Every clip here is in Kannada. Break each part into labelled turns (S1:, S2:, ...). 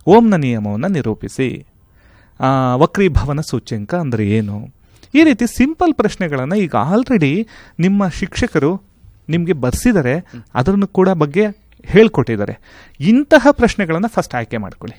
S1: ಓಂನ ನಿಯಮವನ್ನು ನಿರೂಪಿಸಿ ಆ, ವಕ್ರೀಭವನ ಸೂಚ್ಯಂಕ ಅಂದರೆ ಏನು ಈ ರೀತಿ ಸಿಂಪಲ್ ಪ್ರಶ್ನೆಗಳನ್ನು ಈಗ ಆಲ್ರೆಡಿ ನಿಮ್ಮ ಶಿಕ್ಷಕರು ನಿಮಗೆ ಬರ್ಸಿದ್ದಾರೆ ಅದನ್ನು ಕೂಡ ಬಗ್ಗೆ ಹೇಳ್ಕೊಟ್ಟಿದ್ದಾರೆ ಇಂತಹ ಪ್ರಶ್ನೆಗಳನ್ನು ಫಸ್ಟ್ ಆಯ್ಕೆ ಮಾಡ್ಕೊಳ್ಳಿ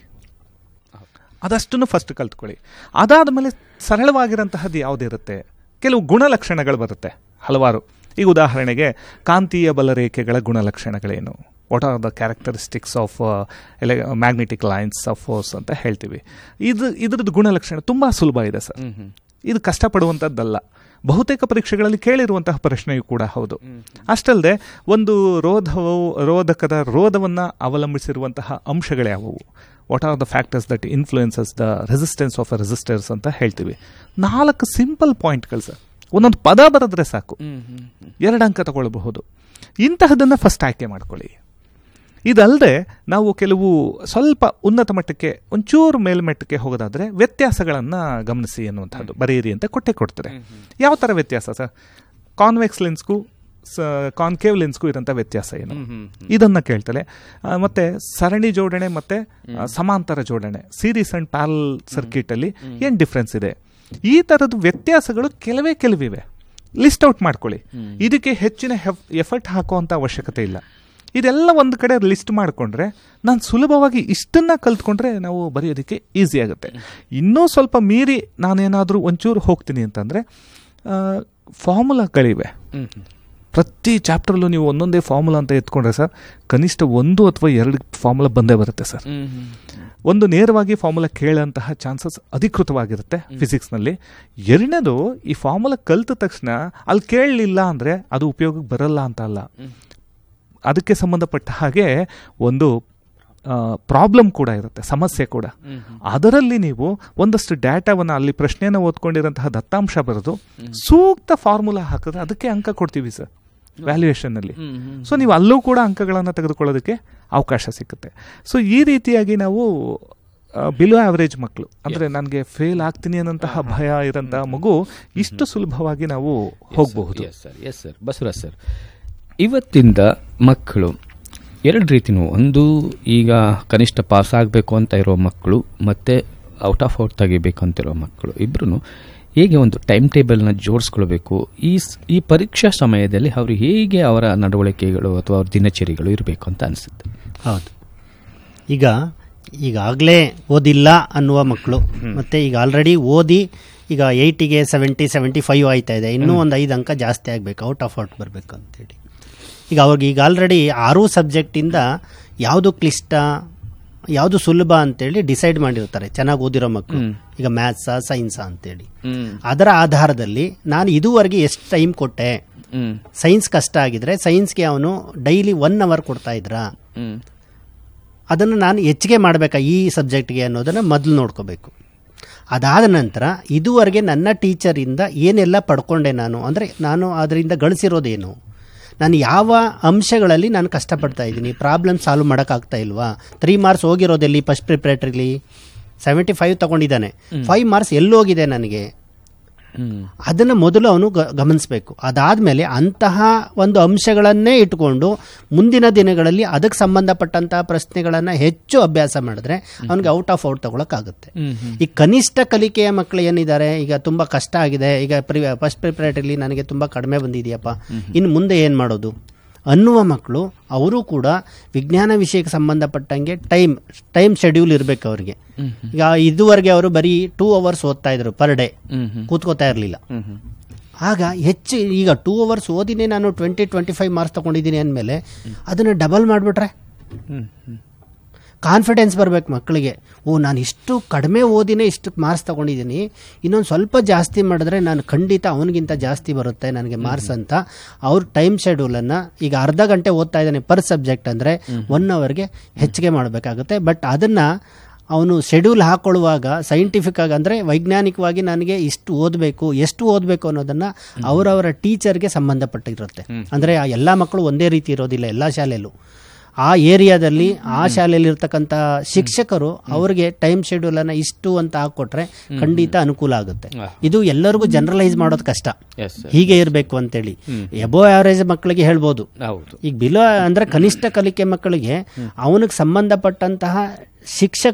S1: ಅದಷ್ಟನ್ನು ಫಸ್ಟ್ ಕಲ್ತ್ಕೊಳ್ಳಿ ಅದಾದ ಮೇಲೆ ಸರಳವಾಗಿರೋಂತಹದ್ದು ಯಾವುದಿರುತ್ತೆ ಕೆಲವು ಗುಣಲಕ್ಷಣಗಳು ಬರುತ್ತೆ ಹಲವಾರು ಈಗ ಉದಾಹರಣೆಗೆ ಕಾಂತೀಯ ಬಲರೇಖೆಗಳ ಗುಣಲಕ್ಷಣಗಳೇನು what are the characteristics of ಎಲೆ ಮ್ಯಾಗ್ನೆಟಿಕ್ ಲೈನ್ಸ್ ಆಫ್ ಫೋರ್ಸ್ ಅಂತ ಹೇಳ್ತೀವಿ ಇದು ಇದ್ರದ್ದು ಗುಣಲಕ್ಷಣ ತುಂಬ ಸುಲಭ ಇದೆ ಸರ್ ಇದು ಕಷ್ಟಪಡುವಂಥದ್ದಲ್ಲ ಬಹುತೇಕ ಪರೀಕ್ಷೆಗಳಲ್ಲಿ ಕೇಳಿರುವಂತಹ ಪ್ರಶ್ನೆಯೂ ಕೂಡ ಹೌದು ಅಷ್ಟಲ್ಲದೆ ಒಂದು ರೋಧವು ರೋಧಕದ ರೋಧವನ್ನು ಅವಲಂಬಿಸಿರುವಂತಹ ಅಂಶಗಳ್ಯಾವುವು what are the factors that influences the resistance of a resistors ಅಂತ ಹೇಳ್ತೀವಿ ನಾಲ್ಕು ಸಿಂಪಲ್ ಪಾಯಿಂಟ್ಗಳು ಸರ್ ಒಂದೊಂದು ಪದ ಬರೆದ್ರೆ ಸಾಕು ಎರಡು ಅಂಕ ತಗೊಳ್ಬಹುದು ಇಂತಹದನ್ನು ಫಸ್ಟ್ ಆಯ್ಕೆ ಮಾಡ್ಕೊಳ್ಳಿ ಇದಲ್ಲದೆ ನಾವು ಕೆಲವು ಸ್ವಲ್ಪ ಉನ್ನತ ಮಟ್ಟಕ್ಕೆ ಒಂಚೂರು ಮೇಲ್ಮಟ್ಟಕ್ಕೆ ಹೋಗೋದಾದ್ರೆ ವ್ಯತ್ಯಾಸಗಳನ್ನು ಗಮನಿಸಿ ಅನ್ನುವಂಥದ್ದು ಬರೆಯಿರಿ ಅಂತ ಕೊಟ್ಟೆ ಕೊಡ್ತಾರೆ ಯಾವ ಥರ ವ್ಯತ್ಯಾಸ ಸರ್ ಕಾನ್ವೆಕ್ಸ್ ಲೆನ್ಸ್ಗೂ ಕಾನ್ಕೇವ್ ಲೆನ್ಸ್ಗೂ ಇರೋಂಥ ವ್ಯತ್ಯಾಸ ಏನು ಇದನ್ನ ಕೇಳ್ತಾರೆ ಆ, ಮತ್ತೆ ಸರಣಿ ಜೋಡಣೆ ಮತ್ತೆ ಆ, ಸಮಾಂತರ ಜೋಡಣೆ ಸೀರೀಸ್ ಅಂಡ್ ಪ್ಯಾರಲ್ ಸರ್ಕಿಟ್ ಅಲ್ಲಿ ಏನ್ ಡಿಫ್ರೆನ್ಸ್ ಇದೆ ಈ ತರದ ವ್ಯತ್ಯಾಸಗಳು ಕೆಲವೇ ಕೆಲವಿವೆ ಲಿಸ್ಟ್ ಔಟ್ ಮಾಡ್ಕೊಳ್ಳಿ ಇದಕ್ಕೆ ಹೆಚ್ಚಿನ ಎಫರ್ಟ್ ಹಾಕುವಂತ ಅವಶ್ಯಕತೆ ಇಲ್ಲ ಇದೆಲ್ಲ ಒಂದು ಕಡೆ ಲಿಸ್ಟ್ ಮಾಡಿಕೊಂಡ್ರೆ ನಾನು ಸುಲಭವಾಗಿ ಇಷ್ಟನ್ನ ಕಲ್ತ್ಕೊಂಡ್ರೆ ನಾವು ಬರೆಯೋದಕ್ಕೆ ಈಸಿ ಆಗುತ್ತೆ ಇನ್ನೂ ಸ್ವಲ್ಪ ಮೀರಿ ನಾನೇನಾದರೂ ಒಂಚೂರು ಹೋಗ್ತೀನಿ ಅಂತಂದರೆ ಫಾರ್ಮುಲಾಗಳಿವೆ ಪ್ರತಿ ಚಾಪ್ಟರ್ಲ್ಲೂ ನೀವು ಒಂದೊಂದೇ ಫಾರ್ಮುಲಾ ಅಂತ ಎತ್ಕೊಂಡ್ರೆ ಸರ್ ಕನಿಷ್ಠ ಒಂದು ಅಥವಾ ಎರಡು ಫಾರ್ಮುಲಾ ಬಂದೇ ಬರುತ್ತೆ ಸರ್ ಒಂದು ನೇರವಾಗಿ ಫಾರ್ಮುಲಾ ಕೇಳೋಂತಹ ಚಾನ್ಸಸ್ ಅಧಿಕೃತವಾಗಿರುತ್ತೆ ಫಿಸಿಕ್ಸ್ನಲ್ಲಿ ಎರಡನೇದು ಈ ಫಾರ್ಮುಲಾ ಕಲ್ತ ತಕ್ಷಣ ಅಲ್ಲಿ ಕೇಳಲಿಲ್ಲ ಅಂದರೆ ಅದು ಉಪಯೋಗಕ್ಕೆ ಬರಲ್ಲ ಅಂತ ಅಲ್ಲ ಅದಕ್ಕೆ ಸಂಬಂಧಪಟ್ಟ ಹಾಗೆ ಒಂದು ಪ್ರಾಬ್ಲಮ್ ಕೂಡ ಇರುತ್ತೆ ಸಮಸ್ಯೆ ಕೂಡ ಅದರಲ್ಲಿ ನೀವು ಒಂದಷ್ಟು ಡೇಟಾವನ್ನು ಅಲ್ಲಿ ಪ್ರಶ್ನೆಯನ್ನು ಓದ್ಕೊಂಡಿರೋಂತಹ ದತ್ತಾಂಶ ಬರೆದು ಸೂಕ್ತ ಫಾರ್ಮುಲಾ ಹಾಕಿದ್ರೆ ಅದಕ್ಕೆ ಅಂಕ ಕೊಡ್ತೀವಿ ಸರ್ ವ್ಯಾಲ್ಯೂಯೇಷನ್ನಲ್ಲಿ ಸೊ ನೀವು ಅಲ್ಲೂ ಕೂಡ ಅಂಕಗಳನ್ನು ತೆಗೆದುಕೊಳ್ಳೋದಕ್ಕೆ ಅವಕಾಶ ಸಿಗುತ್ತೆ ಸೊ ಈ ರೀತಿಯಾಗಿ ನಾವು ಬಿಲೋ ಆವರೇಜ್ ಮಕ್ಕಳು ಅಂದರೆ ನನಗೆ ಫೇಲ್ ಆಗ್ತೀನಿ ಅನ್ನೋಂತಹ ಭಯ ಇರೋಂತಹ ಮಗು ಇಷ್ಟು ಸುಲಭವಾಗಿ ನಾವು ಹೋಗಬಹುದು
S2: yes sir yes sir Basavaraj sir ಇವತ್ತಿಂದ ಮಕ್ಕಳು ಎರಡು ರೀತಿನೂ ಒಂದು ಈಗ ಕನಿಷ್ಠ ಪಾಸ್ ಆಗಬೇಕು ಅಂತ ಇರೋ ಮಕ್ಕಳು ಮತ್ತು ಔಟ್ ಆಫ್ ಔಟ್ ತೆಗಿಬೇಕು ಅಂತ ಇರೋ ಮಕ್ಕಳು ಇಬ್ಬರೂ ಹೇಗೆ ಒಂದು ಟೈಮ್ ಟೇಬಲ್ನ ಜೋಡಿಸ್ಕೊಳ್ಬೇಕು ಈ ಸ್- ಈ ಪರೀಕ್ಷಾ ಸಮಯದಲ್ಲಿ ಅವರು ಹೇಗೆ ಅವರ ನಡವಳಿಕೆಗಳು ಅಥವಾ ಅವ್ರ ದಿನಚರಿಗಳು ಇರಬೇಕು ಅಂತ ಅನಿಸುತ್ತೆ
S3: ಹೌದು ಈಗ ಈಗಾಗಲೇ ಓದಿಲ್ಲ ಅನ್ನುವ ಮಕ್ಕಳು ಮತ್ತು ಈಗ ಆಲ್ರೆಡಿ ಓದಿ ಈಗ ಏಯ್ಟಿಗೆ ಸೆವೆಂಟಿ ಸೆವೆಂಟಿ ಫೈವ್ ಆಯ್ತಾ ಇದೆ ಇನ್ನೂ ಒಂದು ಐದು ಅಂಕ ಜಾಸ್ತಿ ಆಗಬೇಕು ಔಟ್ ಆಫ್ ಔಟ್ ಬರಬೇಕು ಅಂತೇಳಿ ಈಗ ಅವ್ರಿಗೆ ಈಗ ಆಲ್ರೆಡಿ ಆರೂ ಸಬ್ಜೆಕ್ಟಿಂದ ಯಾವುದು ಕ್ಲಿಷ್ಟ ಯಾವುದು ಸುಲಭ ಅಂತೇಳಿ ಡಿಸೈಡ್ ಮಾಡಿರ್ತಾರೆ ಚೆನ್ನಾಗಿ ಓದಿರೋ ಮಕ್ಕಳು ಈಗ ಮ್ಯಾಥ್ಸಾ ಸೈನ್ಸಾ ಅಂತೇಳಿ ಅದರ ಆಧಾರದಲ್ಲಿ ನಾನು ಇದುವರೆಗೆ ಎಷ್ಟು ಟೈಮ್ ಕೊಟ್ಟೆ ಸೈನ್ಸ್ ಕಷ್ಟ ಆಗಿದ್ರೆ ಸೈನ್ಸ್ಗೆ ಅವನು ಡೈಲಿ ಒನ್ ಅವರ್ ಕೊಡ್ತಾ ಇದ್ರಾ ಅದನ್ನು ನಾನು ಹೆಚ್ಚಿಗೆ ಮಾಡಬೇಕಾ ಈ ಸಬ್ಜೆಕ್ಟ್ಗೆ ಅನ್ನೋದನ್ನು ಮೊದಲು ನೋಡ್ಕೋಬೇಕು ಅದಾದ ನಂತರ ಇದುವರೆಗೆ ನನ್ನ ಟೀಚರಿಂದ ಏನೆಲ್ಲ ಪಡ್ಕೊಂಡೆ ನಾನು ಅಂದರೆ ನಾನು ಅದರಿಂದ ಗಳಿಸಿರೋದೇನು ನಾನು ಯಾವ ಅಂಶಗಳಲ್ಲಿ ನಾನು ಕಷ್ಟಪಡ್ತಾ ಇದ್ದೀನಿ ಪ್ರಾಬ್ಲಮ್ ಸಾಲ್ವ್ ಮಾಡೋಕ್ಕಾಗ್ತಾ ಇಲ್ವಾ ತ್ರೀ ಮಾರ್ಕ್ಸ್ ಹೋಗಿರೋದೆಲ್ಲಿ ಫಸ್ಟ್ ಪ್ರಿಪ್ರೇಟ್ರಿಲಿ ಸೆವೆಂಟಿ ಫೈವ್ ತಗೊಂಡಿದ್ದಾನೆ ಫೈವ್ ಮಾರ್ಕ್ಸ್ ಎಲ್ಲೋಗಿದೆ ನನಗೆ ಅದನ್ನು ಮೊದಲು ಅವನು ಗ ಗಮನಿಸಬೇಕು ಅದಾದಮೇಲೆ ಅಂತಹ ಒಂದು ಅಂಶಗಳನ್ನೇ ಇಟ್ಕೊಂಡು ಮುಂದಿನ ದಿನಗಳಲ್ಲಿ ಅದಕ್ಕೆ ಸಂಬಂಧಪಟ್ಟಂತಹ ಪ್ರಶ್ನೆಗಳನ್ನು ಹೆಚ್ಚು ಅಭ್ಯಾಸ ಮಾಡಿದ್ರೆ ಅವನಿಗೆ ಔಟ್ ಆಫ್ ಔಟ್ ತಗೊಳಕ್ಕಾಗುತ್ತೆ ಈ ಕನಿಷ್ಠ ಕಲಿಕೆಯ ಮಕ್ಕಳು ಏನಿದ್ದಾರೆ ಈಗ ತುಂಬ ಕಷ್ಟ ಆಗಿದೆ ಈಗ ಪ್ರಿ ಫಸ್ಟ್ ಪ್ರಿಪ್ರೇಟರಿಲಿ ನನಗೆ ತುಂಬ ಕಡಿಮೆ ಬಂದಿದೆಯಪ್ಪ ಇನ್ನು ಮುಂದೆ ಏನು ಮಾಡೋದು ಅನ್ನುವ ಮಕ್ಕಳು ಅವರು ಕೂಡ ವಿಜ್ಞಾನ ವಿಷಯಕ್ಕೆ ಸಂಬಂಧಪಟ್ಟಂಗೆ ಟೈಮ್ ಟೈಮ್ ಶೆಡ್ಯೂಲ್ ಇರಬೇಕು ಅವರಿಗೆ ಈಗ ಇದುವರೆಗೆ ಅವರು ಬರೀ ಟೂ ಅವರ್ಸ್ ಓದ್ತಾ ಇದ್ರು ಪರ್ ಡೇ ಕೂತ್ಕೋತಾ ಇರಲಿಲ್ಲ ಆಗ ಹೆಚ್ಚು ಈಗ ಟೂ ಅವರ್ಸ್ ಓದಿನೇ ನಾನು ಟ್ವೆಂಟಿ ಟ್ವೆಂಟಿ ಫೈವ್ ಮಾರ್ಕ್ಸ್ ತಗೊಂಡಿದ್ದೀನಿ ಅಂದಮೇಲೆ ಅದನ್ನು ಡಬಲ್ ಮಾಡಿಬಿಟ್ರೆ ಕಾನ್ಫಿಡೆನ್ಸ್ ಬರಬೇಕು ಮಕ್ಕಳಿಗೆ ಓ ನಾನು ಇಷ್ಟು ಕಡಿಮೆ ಓದಿನೇ ಇಷ್ಟು ಮಾರ್ಕ್ಸ್ ತಗೊಂಡಿದ್ದೀನಿ ಇನ್ನೊಂದು ಸ್ವಲ್ಪ ಜಾಸ್ತಿ ಮಾಡಿದ್ರೆ ನಾನು ಖಂಡಿತ ಅವನಿಗಿಂತ ಜಾಸ್ತಿ ಬರುತ್ತೆ ನನಗೆ ಮಾರ್ಕ್ಸ್ ಅಂತ ಅವ್ರ ಟೈಮ್ ಶೆಡ್ಯೂಲನ್ನು ಈಗ ಅರ್ಧ ಗಂಟೆ ಓದ್ತಾ ಇದ್ದಾನೆ ಪರ್ ಸಬ್ಜೆಕ್ಟ್ ಅಂದರೆ ಒನ್ ಅವರ್ಗೆ ಹೆಚ್ಚಿಗೆ ಮಾಡಬೇಕಾಗುತ್ತೆ ಬಟ್ ಅದನ್ನು ಅವನು ಶೆಡ್ಯೂಲ್ ಹಾಕೊಳ್ಳುವಾಗ ಸೈಂಟಿಫಿಕ್ ಆಗಿ ಅಂದರೆ ವೈಜ್ಞಾನಿಕವಾಗಿ ನನಗೆ ಇಷ್ಟು ಓದಬೇಕು ಎಷ್ಟು ಓದಬೇಕು ಅನ್ನೋದನ್ನು ಅವರವರ ಟೀಚರ್ಗೆ ಸಂಬಂಧಪಟ್ಟಿರುತ್ತೆ ಅಂದರೆ ಆ ಎಲ್ಲ ಮಕ್ಕಳು ಒಂದೇ ರೀತಿ ಇರೋದಿಲ್ಲ ಎಲ್ಲ ಶಾಲೆಯಲ್ಲೂ ಆ ಏರಿಯಾದಲ್ಲಿ ಆ ಶಾಲೆಯಲ್ಲಿ ಇರ್ತಕ್ಕಂಥ ಶಿಕ್ಷಕರು ಅವರಿಗೆ ಟೈಮ್ ಶೆಡ್ಯೂಲ್ ಅನ್ನ ಇಷ್ಟು ಅಂತ ಹಾಕೊಟ್ರೆ ಖಂಡಿತ ಅನುಕೂಲ ಆಗುತ್ತೆ ಇದು ಎಲ್ಲರಿಗೂ ಜನರಲೈಸ್ ಮಾಡೋದು ಕಷ್ಟ
S2: ಎಸ್ ಸರ್
S3: ಹೀಗೆ ಇರಬೇಕು ಅಂತೇಳಿ ಎಬೋ ಆವರೇಜ್ ಮಕ್ಕಳಿಗೆ ಹೇಳ್ಬೋದು
S2: ಹೌದು
S3: ಈಗ ಬಿಲೋ ಅಂದ್ರೆ ಕನಿಷ್ಠ ಕಲಿಕೆ ಮಕ್ಕಳಿಗೆ ಅವನಿಗೆ ಸಂಬಂಧಪಟ್ಟಂತಹ ಶಿಕ್ಷಕ